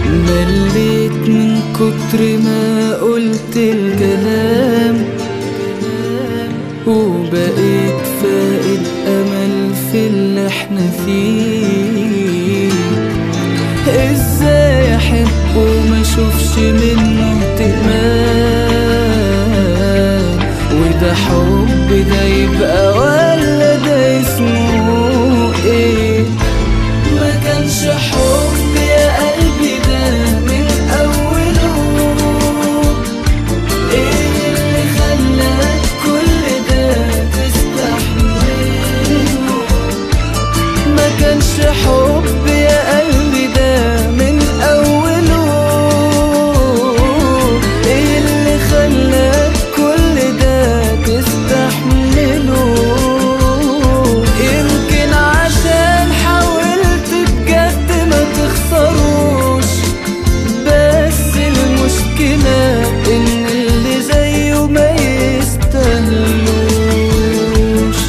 مليت من كتر ما قلت الكلام وبقيت فاقد امل في اللي احنا فيه ازاي احب وما اشوفش منه اهتمام وده حب ده يبقى ولا ده اسمه ايه ما كانش حب يا قلبي ده من اوله ايه اللي خلاك كل ده تستحمله ما كانش حب يا قلبي ده من اوله ايه اللي خلاك كل ده تستحمله يمكن عشان حاولت بجد ما تخسروش بس المشكلة ان اللي زيه ما يستاهلوش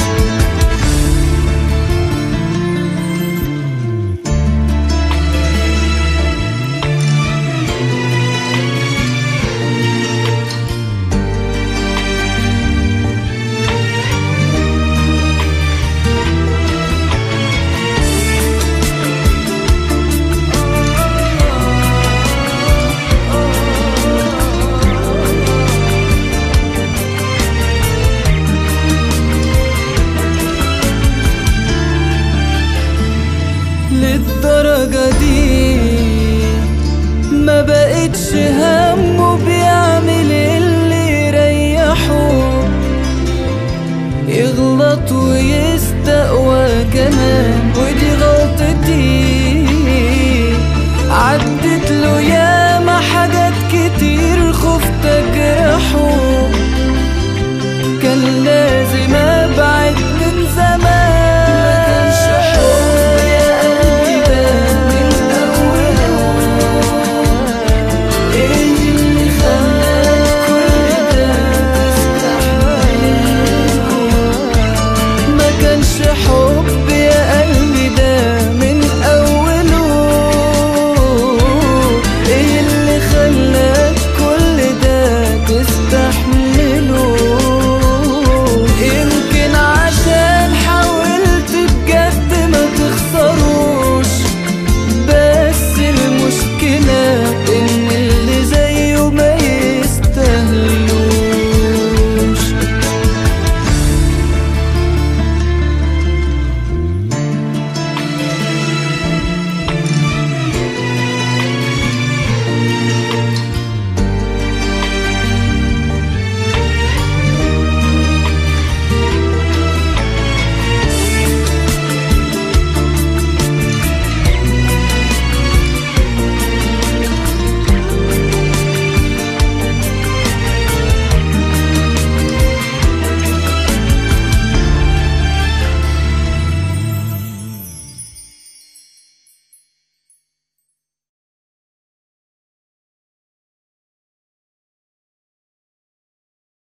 للدرجة دي ما بقتش همه بيعمل اللي يريحه يغلط